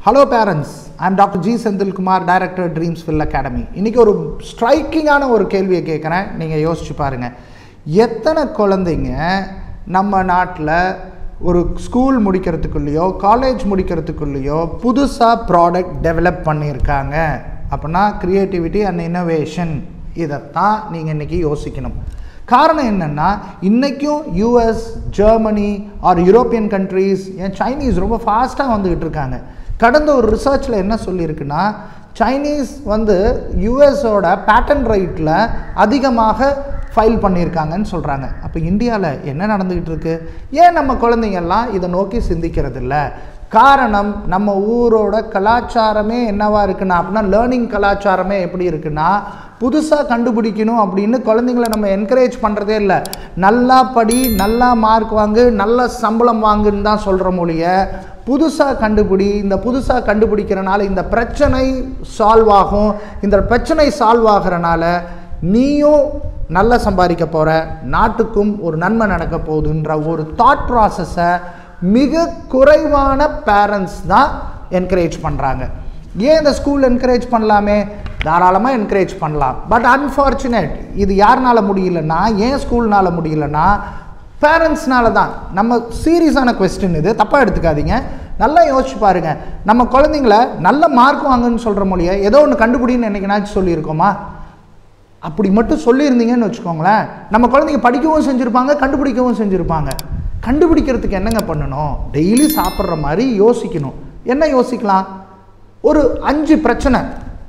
hello parents I'm doctor G Senthilkumar director dreams fill academy இன்றைக்கி ஒரு ஸ்ட்ரைக்கிங்கான ஒரு கேள்வியை கேட்குறேன் நீங்கள் யோசிச்சு பாருங்கள் எத்தனை குழந்தைங்க நம்ம நாட்டில் ஒரு ஸ்கூல் முடிக்கிறதுக்குள்ளேயோ காலேஜ் முடிக்கிறதுக்குள்ளேயோ புதுசாக ப்ராடக்ட் டெவலப் பண்ணியிருக்காங்க அப்படின்னா க்ரியேட்டிவிட்டி அண்ட் இன்னோவேஷன் இதைத்தான் நீங்கள் இன்றைக்கி யோசிக்கணும் காரணம் என்னென்னா இன்றைக்கும் US Germany or European countries ஏன் சைனீஸ் ரொம்ப ஃபாஸ்ட்டாக வந்துக்கிட்டு இருக்காங்க கடந்த ஒரு ரிசர்ச்சில் என்ன சொல்லியிருக்குன்னா சைனீஸ் வந்து யூஎஸோட பேட்டன் ரைட்டில் அதிகமாக ஃபைல் பண்ணியிருக்காங்கன்னு சொல்கிறாங்க அப்போ இந்தியாவில் என்ன நடந்துக்கிட்டு இருக்கு ஏன் நம்ம குழந்தைங்கள்லாம் இதை நோக்கி சிந்திக்கிறது இல்லை காரணம் நம்ம ஊரோட கலாச்சாரமே என்னவா இருக்குன்னா அப்படின்னா லேர்னிங் கலாச்சாரமே எப்படி இருக்குன்னா புதுசாக கண்டுபிடிக்கணும் அப்படின்னு குழந்தைங்கள நம்ம என்கரேஜ் பண்ணுறதே இல்லை நல்லா படி நல்லா மார்க் வாங்கு நல்ல சம்பளம் வாங்குன்னு தான் சொல்கிற மொழிய புதுசாக கண்டுபிடி இந்த புதுசாக கண்டுபிடிக்கிறனால இந்த பிரச்சனை சால்வ் ஆகும் இந்த பிரச்சனை சால்வ் ஆகிறனால நீயும் நல்லா சம்பாதிக்க போகிற நாட்டுக்கும் ஒரு நன்மை நடக்க போகுதுன்ற ஒரு தாட் ப்ராசஸை மிக குறைவான பேரண்ட்ஸ் தான் என்கரேஜ் பண்ணுறாங்க ஏன் இந்த ஸ்கூல் என்கரேஜ் பண்ணலாமே தாராளமாக என்கரேஜ் பண்ணலாம் பட் அன்ஃபார்ச்சுனேட் இது யாருனால முடியலன்னா ஏன் ஸ்கூல்னால முடியலன்னா பேரண்ட்ஸ்னால தான் நம்ம சீரியஸான கொஸ்டின் இது தப்பாக எடுத்துக்காதீங்க நல்லா யோசிச்சு பாருங்க நம்ம குழந்தைங்கள நல்ல மார்க் வாங்குன்னு சொல்கிற மொழியை ஏதோ ஒன்று கண்டுபிடின்னு என்னைக்குனாச்சும் சொல்லியிருக்கோமா அப்படி மட்டும் சொல்லியிருந்தீங்கன்னு வச்சுக்கோங்களேன் நம்ம குழந்தைங்க படிக்கவும் செஞ்சுருப்பாங்க கண்டுபிடிக்கவும் செஞ்சுருப்பாங்க கண்டுபிடிக்கிறதுக்கு என்னங்க பண்ணணும் டெய்லி சாப்பிட்ற மாதிரி யோசிக்கணும் என்ன யோசிக்கலாம் ஒரு அஞ்சு பிரச்சனை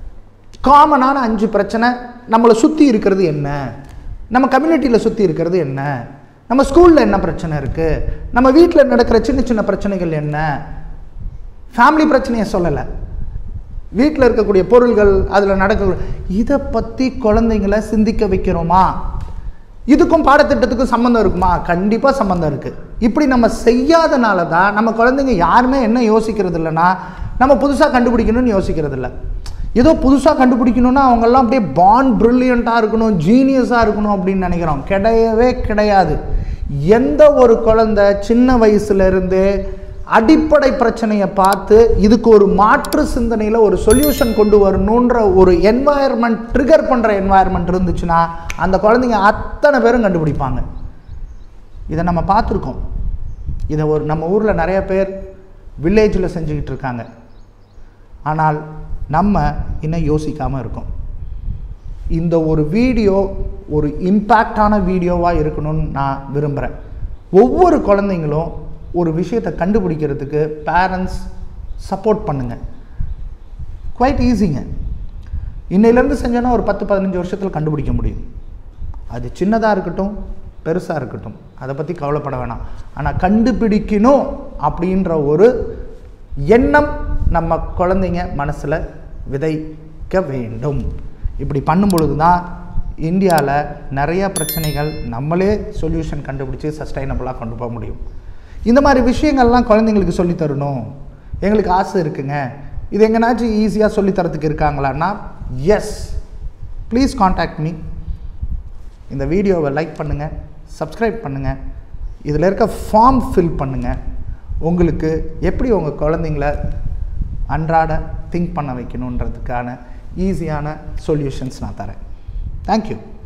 காமனான அஞ்சு பிரச்சனை நம்மளை சுற்றி இருக்கிறது என்ன நம்ம கம்யூனிட்டியில் சுற்றி இருக்கிறது என்ன நம்ம ஸ்கூலில் என்ன பிரச்சனை இருக்குது நம்ம வீட்டில் நடக்கிற சின்ன சின்ன பிரச்சனைகள் என்ன ஃபேமிலி பிரச்சனையை சொல்லலை வீட்டில் இருக்கக்கூடிய பொருள்கள் அதில் நடக்க இதை பற்றி குழந்தைங்களை சிந்திக்க வைக்கிறோமா இதுக்கும் பாடத்திட்டத்துக்கும் சம்மந்தம் இருக்குமா கண்டிப்பாக சம்மந்தம் இருக்குது இப்படி நம்ம செய்யாதனால தான் நம்ம குழந்தைங்க யாருமே என்ன யோசிக்கிறது இல்லைன்னா நம்ம புதுசாக கண்டுபிடிக்கணும்னு யோசிக்கிறது இல்லை ஏதோ புதுசாக கண்டுபிடிக்கணும்னா அவங்கெல்லாம் அப்படியே பாண்ட் ப்ரில்லியண்ட்டாக இருக்கணும் ஜீனியஸாக இருக்கணும் அப்படின்னு நினைக்கிறோம் கிடையவே கிடையாது எந்த ஒரு குழந்தை சின்ன வயசுலேருந்து அடிப்படை பிரச்சனையை பார்த்து இதுக்கு ஒரு மாற்று சிந்தனையில் ஒரு சொல்யூஷன் கொண்டு வரணுன்ற ஒரு என்வாயர்மெண்ட் ட்ரிகர் பண்ணுற என்வாயர்மெண்ட் இருந்துச்சுன்னா அந்த குழந்தைங்க அத்தனை பேரும் கண்டுபிடிப்பாங்க இதை நம்ம பார்த்துருக்கோம் இதை ஒரு நம்ம ஊரில் நிறைய பேர் வில்லேஜில் செஞ்சுக்கிட்டு இருக்காங்க ஆனால் நம்ம இன்னும் யோசிக்காமல் இருக்கோம் இந்த ஒரு வீடியோ ஒரு இம்பேக்டான வீடியோவாக இருக்கணும்னு நான் விரும்புகிறேன் ஒவ்வொரு குழந்தைங்களும் ஒரு விஷயத்தை கண்டுபிடிக்கிறதுக்கு பேரண்ட்ஸ் சப்போர்ட் பண்ணுங்கள் குவைட் ஈஸிங்க இன்னையிலேருந்து செஞ்சோன்னா ஒரு பத்து பதினஞ்சு வருஷத்தில் கண்டுபிடிக்க முடியும் அது சின்னதாக இருக்கட்டும் பெருசாக இருக்கட்டும் அதை பற்றி கவலைப்பட வேணாம் ஆனால் கண்டுபிடிக்கணும் அப்படின்ற ஒரு எண்ணம் நம்ம குழந்தைங்க மனசில் விதைக்க வேண்டும் இப்படி பண்ணும் பொழுது தான் இந்தியாவில் நிறைய பிரச்சனைகள் நம்மளே சொல்யூஷன் கண்டுபிடிச்சி சஸ்டைனபிளாக கொண்டு போக முடியும் இந்த மாதிரி விஷயங்கள்லாம் குழந்தைங்களுக்கு சொல்லித் தரணும் எங்களுக்கு ஆசை இருக்குங்க இது எங்கேனாச்சும் ஈஸியாக சொல்லித்தரத்துக்கு இருக்காங்களான்னா எஸ் ப்ளீஸ் காண்டாக்ட் மீ இந்த வீடியோவை லைக் பண்ணுங்கள் சப்ஸ்கிரைப் பண்ணுங்கள் இதில் இருக்க ஃபார்ம் ஃபில் பண்ணுங்கள் உங்களுக்கு எப்படி உங்கள் குழந்தைங்கள அன்றாட திங்க் பண்ண வைக்கணுன்றதுக்கான ஈஸியான சொல்யூஷன்ஸ் நான் தரேன் தேங்க்யூ